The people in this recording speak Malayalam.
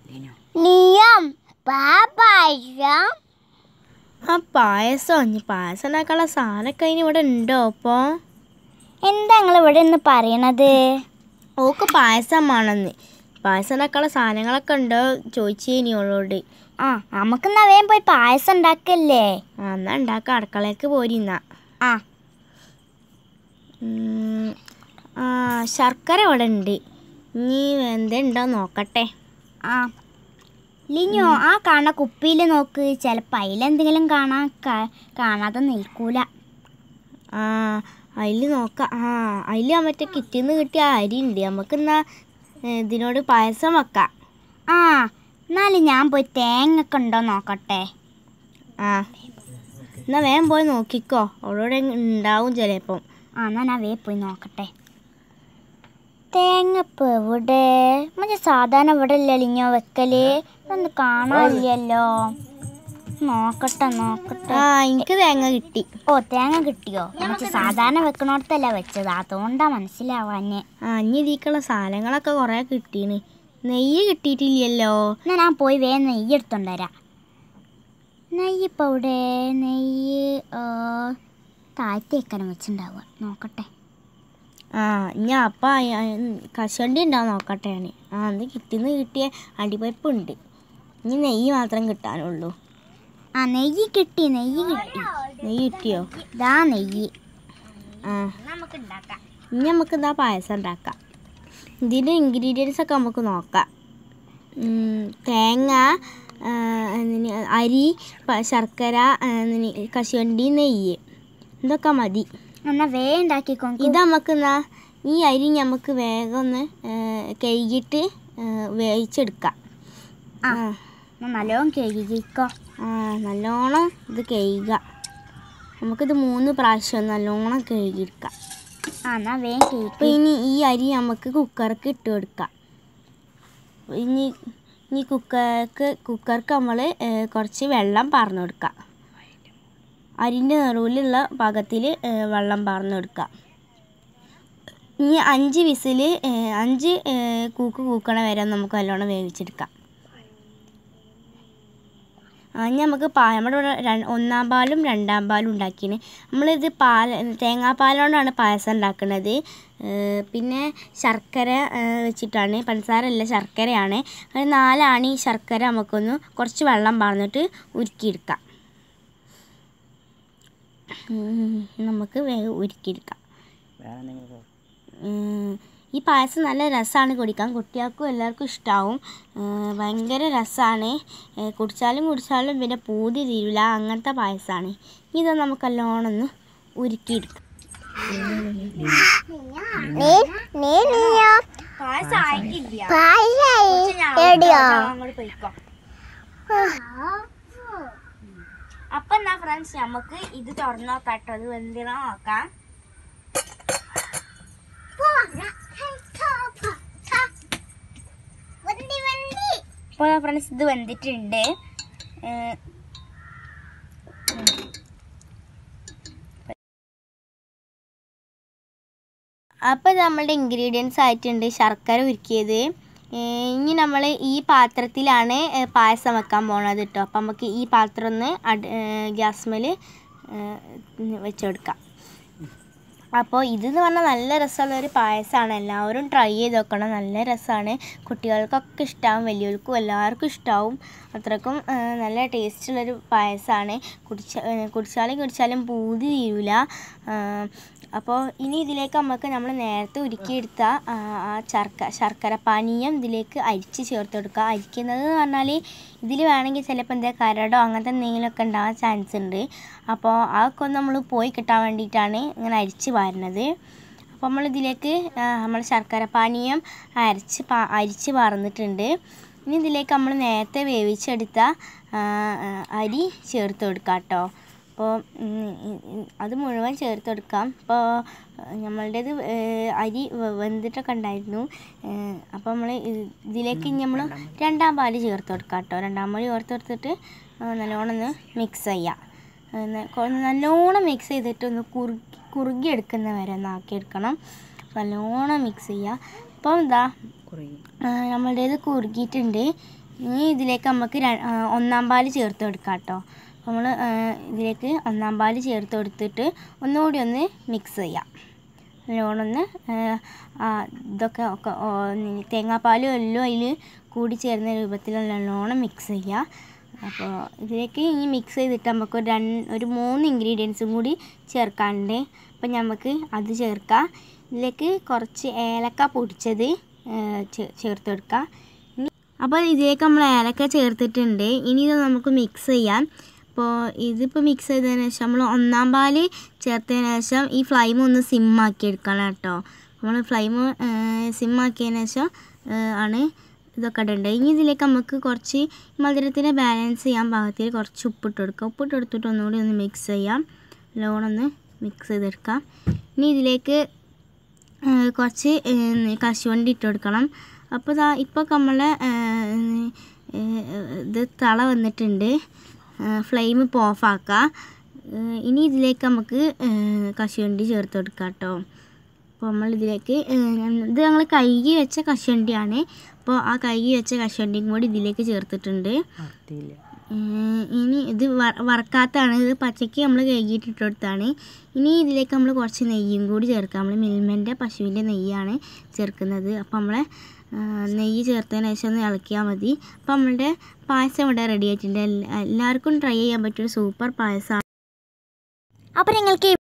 ലിയം പാപ്പായം ആ പായസം ഇനി പായസം ഉണ്ടാക്കാനുള്ള സാധനമൊക്കെ അതിന് ഇവിടെ ഉണ്ടോ അപ്പോൾ എന്താ നിങ്ങൾ ഇവിടെ നിന്ന് പറയണത് ഓക്ക് പായസം വേണമെന്ന് പായസം ഉണ്ടാക്കാനുള്ള സാധനങ്ങളൊക്കെ ഉണ്ടോ ചോദിച്ചു ഇനി ഓളോട് ആ നമുക്ക് എന്നാ വേഗം പോയി പായസം ഉണ്ടാക്കല്ലേ ആ എന്നാ ഉണ്ടാക്കാം അടുക്കളയ്ക്ക് പോരിന്നാ ആ ഉം, ആ ശർക്കര ഇവിടെ ഉണ്ട് ഇനി എന്തുണ്ടോ നോക്കട്ടെ ആ ലിഞ്ഞോ ആ കാണ കുപ്പിയിൽ നോക്ക് ചിലപ്പോൾ അതിലെന്തെങ്കിലും കാണാൻ കാ- കാണാതെ നിൽക്കൂല ആ അതിൽ നോക്കാം ആ അതിൽ മറ്റേ കിറ്റിൽ നിന്ന് കിട്ടിയ അരി ഉണ്ട് നമുക്ക് എന്നാ ഇതിനോട് പായസം വെക്കാം ആ എന്നാലും ഞാൻ പോയി തേങ്ങ ഒക്കെ ഉണ്ടോ നോക്കട്ടെ ആ എന്നാ വേഗം പോയി നോക്കിക്കോ അവളോട് ഉണ്ടാവും ചിലപ്പം ആ എന്നാ ഞാൻ വേ പോയി നോക്കട്ടെ തേങ്ങപ്പ് എവിടെ മറ്റേ സാധാരണ ഇവിടെ ഇല്ല ലിഞ്ഞോ വെക്കല് ഒന്ന് കാണാനില്ലല്ലോ നോക്കട്ടെ നോക്കട്ടെ ആ എനിക്ക് തേങ്ങ കിട്ടി ഓ തേങ്ങ കിട്ടിയോ മറ്റേ സാധാരണ വെക്കണോടത്തല്ല വെച്ചത് അതുകൊണ്ടാ മനസ്സിലാവാഞ്ഞ് ആ ഇനി ഇതിക്കുള്ള സാധനങ്ങളൊക്കെ കുറേ കിട്ടീന് നെയ്യ് കിട്ടിയിട്ടില്ലല്ലോ എന്നാ ഞാൻ പോയി വേഗം നെയ്യ് എടുത്തോണ്ടരാം നെയ്യ് ഇപ്പോൾ ഇവിടെ നെയ്യ് താഴ്ത്തേക്കനം വെച്ചിട്ടുണ്ടാവുക നോക്കട്ടെ ആ ഇനി അപ്പം കശുവണ്ടി ഉണ്ടാവും നോക്കട്ടെ ഞാൻ ആ അത് കിട്ടിന്ന് കിട്ടിയ അടിപരിപ്പുണ്ട് ഇനി നെയ്യ് മാത്രം കിട്ടാനുള്ളൂ ആ നെയ്യ് കിട്ടി നെയ്യ് കിട്ടി നെയ്യ് കിട്ടിയോ ഇതാ നെയ്യ് ആ നമുക്ക് ഉണ്ടാക്കാം ഇനി നമുക്ക് എന്താ പായസം ഉണ്ടാക്കാം ഇതിൻ്റെ ഇൻഗ്രീഡിയൻസ് ഒക്കെ നമുക്ക് നോക്കാം ഉം, തേങ്ങ ആ, എന്തിന് അരി പ- ശർക്കര ആ, എന്തിന് കശുവണ്ടി നെയ്യ് ഇതൊക്കെ മതി എന്നാ വേ ഉണ്ടാക്കിക്കോ ഇത് നമുക്ക് എന്നാ ഈ അരി നമുക്ക് വേഗം ഒന്ന് ആ, കഴുകിയിട്ട് ആ, വേവിച്ചെടുക്കാം ആ ആ എന്നാ നല്ലോണം കഴുകിക്കോ ആ നല്ലോണം ഇത് കഴുകുക നമുക്കിത് മൂന്ന് പ്രാവശ്യം നല്ലോണം കഴുകിയെടുക്കാം ആ എന്നാ വേഗം അപ്പോൾ കേക്ക് ഇനി ഈ അരി നമുക്ക് കുക്കർക്ക് ഇട്ട് കൊടുക്കാം ഇനി ഇനി കുക്കർക്ക് കുക്കർക്ക് നമ്മൾ കുറച്ച് വെള്ളം പാർന്നു കൊടുക്കാം അരിൻ്റെ നിറവിലുള്ള പാകത്തിൽ വെള്ളം പാർന്നു കൊടുക്കാം ഇനി അഞ്ച് വിസിൽ അഞ്ച് ഏ, കൂക്ക് കൂക്കണ വരെ നമുക്ക് നല്ലോണം വേവിച്ചെടുക്കാം ആ ഇനി നമുക്ക് പാ നമ്മുടെ ഇവിടെ ര- ഒന്നാം പാലും രണ്ടാം പാലും ഉണ്ടാക്കിന് നമ്മളിത് പാൽ തേങ്ങാപ്പാലോണ്ടാണ് പായസം ഉണ്ടാക്കുന്നത് പിന്നെ ശർക്കര ഏ, വെച്ചിട്ടാണ് പഞ്ചസാര അല്ല ശർക്കരയാണ് അത് നാലാണ് ഈ ശർക്കര നമുക്കൊന്ന് കുറച്ച് വെള്ളം പാർന്നിട്ട് ഉരുക്കിയെടുക്കാം ഉം, നമുക്ക് വേഗം ഉരുക്കിയെടുക്കാം ഉം, ഈ പായസം നല്ല രസമാണ് കുടിക്കാൻ കുട്ടികൾക്കും എല്ലാവർക്കും ഇഷ്ടമാവും ഭയങ്കര രസമാണ് കുടിച്ചാലും കുടിച്ചാലും പിന്നെ പൂതി തീരില്ല അങ്ങനത്തെ പായസമാണ് ഇത് നമുക്ക് നല്ലോണം ഒന്ന് ഉരുക്കിയെടുക്കാം അപ്പൊ എന്നാ ഫ്രണ്ട്സ് നമുക്ക് ഇത് തുറന്നു നോക്കാം കേട്ടോ അത് വെന്തിണോ നോക്കാം അപ്പോൾ ഫ്രണ്ട്സ് ഇത് വെന്തിട്ടുണ്ട് ഏഹ് അപ്പോൾ നമ്മളുടെ ഇൻഗ്രീഡിയൻസ് ആയിട്ടുണ്ട് ശർക്കര ഉരുക്കിയത് ഏഹ് ഇനി നമ്മൾ ഈ പാത്രത്തിലാണ് ഏഹ് പായസം വെക്കാൻ പോണത് കേട്ടോ അപ്പോൾ നമുക്ക് ഈ പാത്രം ഒന്ന് അട് ഗ്യാസ്മേൽ വെച്ച് കൊടുക്കാം അപ്പോൾ ഇതെന്ന് പറഞ്ഞാൽ നല്ല രസമുള്ള ഒരു പായസമാണ് എല്ലാവരും ട്രൈ ചെയ്ത് നോക്കണം നല്ല രസമാണ് കുട്ടികൾക്കൊക്കെ ഇഷ്ടമാവും വലിയവർക്കും എല്ലാവർക്കും ഇഷ്ടമാവും അത്രക്കും ആ, നല്ല ടേസ്റ്റുള്ളൊരു പായസമാണ് കുടിച്ച ആ, കുടിച്ചാലും കുടിച്ചാലും പൂതി തീരൂല ആ, അപ്പോൾ ഇനി ഇതിലേക്ക് നമുക്ക് നമ്മൾ നേരത്തെ ഉരുക്കിയെടുത്ത ആ, ആ ശർക്ക ശർക്കര പാനീയം ഇതിലേക്ക് അരിച്ച് ചേർത്ത് കൊടുക്കുക അരിക്കുന്നത് എന്ന് പറഞ്ഞാൽ ഇതിൽ വേണമെങ്കിൽ ചിലപ്പോൾ എന്താ കരടോ അങ്ങനത്തെ എന്തെങ്കിലുമൊക്കെ ഉണ്ടാവാൻ ചാൻസ് ഉണ്ട് അപ്പോൾ അതൊക്കെ ഒന്ന് നമ്മൾ പോയി കിട്ടാൻ വേണ്ടിയിട്ടാണ് ഇങ്ങനെ അരിച്ച് പാരുന്നത് അപ്പോൾ നമ്മൾ ഇതിലേക്ക് നമ്മൾ ശർക്കര പാനീയം അരച്ച് പാ അരിച്ച് പാർന്നിട്ടുണ്ട് ഇനി ഇതിലേക്ക് നമ്മൾ നേരത്തെ വേവിച്ചെടുത്ത ആ, ആ, അരി ചേർത്ത് കൊടുക്കാം കേട്ടോ അപ്പോൾ അത് മുഴുവൻ ചേർത്ത് കൊടുക്കാം അപ്പോൾ നമ്മളുടേത് അരി വെ- വെന്തിട്ടൊക്കെ ഉണ്ടായിരുന്നു അപ്പോൾ നമ്മൾ ഇതിലേക്ക് ഇനി നമ്മൾ രണ്ടാം പാല് ചേർത്ത് കൊടുക്കാം കേട്ടോ രണ്ടാം പാല് ചേർത്ത് കൊടുത്തിട്ട് ആ, നല്ലോണം ഒന്ന് മിക്സ് ചെയ്യാം ആ, ന- കൊ- നല്ലോണം മിക്സ് ചെയ്തിട്ട് ഒന്ന് കുറുകി കുറുകി എടുക്കുന്ന വരെ ഒന്ന് ആക്കിയെടുക്കണം നല്ലോണം മിക്സ് ചെയ്യുക അപ്പോൾ എന്താ ആ, നമ്മളുടേത് കുറുകിയിട്ടുണ്ട് ഇനി ഇതിലേക്ക് നമുക്ക് ര- ആ, ഒന്നാം പാല് ചേർത്ത് കൊടുക്കാം കേട്ടോ നമ്മൾ ഇതിലേക്ക് ഒന്നാം പാല് ചേർത്ത് കൊടുത്തിട്ട് ഒന്നുകൂടി ഒന്ന് മിക്സ് ചെയ്യാം നല്ലോണം ഒന്ന് ആ, ആ, ഇതൊക്കെ ഒക്കെ ഓ, നി- തേങ്ങാപ്പാലും എല്ലാം അതിൽ കൂടി ചേരുന്ന രൂപത്തിൽ നല്ലോണം മിക്സ് ചെയ്യുക അപ്പോൾ ഇതിലേക്ക് ഈ മിക്സ് ചെയ്തിട്ട് നമുക്ക് ഒരു രണ്ട് ഒരു മൂന്ന് ഇൻഗ്രീഡിയൻസും കൂടി ചേർക്കാനുണ്ട് അപ്പം നമുക്ക് അത് ചേർക്കാം ഇതിലേക്ക് കുറച്ച് ഏലക്ക പൊടിച്ചത് ആ, ചേ- ചേർത്ത് കൊടുക്കാം ഇനി അപ്പോൾ ഇതിലേക്ക് നമ്മൾ ഏലക്ക ചേർത്തിട്ടുണ്ട് ഇനി ഇത് നമുക്ക് മിക്സ് ചെയ്യാം അപ്പോൾ ഇതിപ്പോൾ മിക്സ് ചെയ്തതിന് ശേഷം നമ്മൾ ഒന്നാം പാല് ചേർത്തതിന് ശേഷം ഈ ഫ്ലെയിം ഒന്ന് സിമ്മാക്കി എടുക്കണം കേട്ടോ നമ്മൾ ഫ്ലെയിം സിമ്മാക്കിയതിന് ശേഷം ആ, ആണ് ഇതൊക്കെ ഇടേണ്ടത് ഇനി ഇതിലേക്ക് നമുക്ക് കുറച്ച് മധുരത്തിനെ ബാലൻസ് ചെയ്യാൻ പാകത്തിൽ കുറച്ച് ഉപ്പിട്ട് കൊടുക്കുക ഉപ്പിട്ട് കൊടുത്തിട്ട് ഒന്നുകൂടി ഒന്ന് മിക്സ് ചെയ്യാം നല്ലോണം ഒന്ന് മിക്സ് ചെയ്തെടുക്കാം ഇനി ഇതിലേക്ക് ആ, കുറച്ച് ആ, കശുവണ്ടി ഇട്ട് കൊടുക്കണം അപ്പോൾ ഇതാ ഇപ്പോൾ നമ്മളെ ആ, ആ, ഇത് തള വന്നിട്ടുണ്ട് ഫ്ലെയിം ഇപ്പോൾ ഓഫാക്കുക ഇനി ഇതിലേക്ക് നമുക്ക് ആ, കശുവണ്ടി ചേർത്ത് കൊടുക്കാം കേട്ടോ അപ്പോൾ നമ്മൾ ഇതിലേക്ക് ആ, ഇത് ഞങ്ങൾ കഴുകി വെച്ച കശുവണ്ടിയാണ് അപ്പോൾ ആ കഴുകി വെച്ച കശുവണ്ടിയും കൂടി ഇതിലേക്ക് ചേർത്തിട്ടുണ്ട് ഏഹ് ഇനി ഇത് വ- വറക്കാത്തതാണ് ഇത് പച്ചയ്ക്ക് നമ്മൾ കഴുകിയിട്ട് ഇട്ട് കൊടുത്താണ് ഇനി ഇതിലേക്ക് നമ്മൾ കുറച്ച് നെയ്യും കൂടി ചേർക്കാം നമ്മൾ മിൽമൻ്റെ പശുവിൻ്റെ നെയ്യാണ് ചേർക്കുന്നത് അപ്പോൾ നമ്മളെ ആ, നെയ്യ് ചേർത്തതിന് ശേഷം ഒന്ന് ഇളക്കിയാൽ മതി അപ്പോൾ നമ്മളുടെ പായസം ഇവിടെ റെഡി ആയിട്ടുണ്ട് എല്ലാ- എല്ലാവർക്കും ട്രൈ ചെയ്യാൻ പറ്റിയൊരു സൂപ്പർ പായസമാണ് അപ്പോൾ നിങ്ങൾക്ക്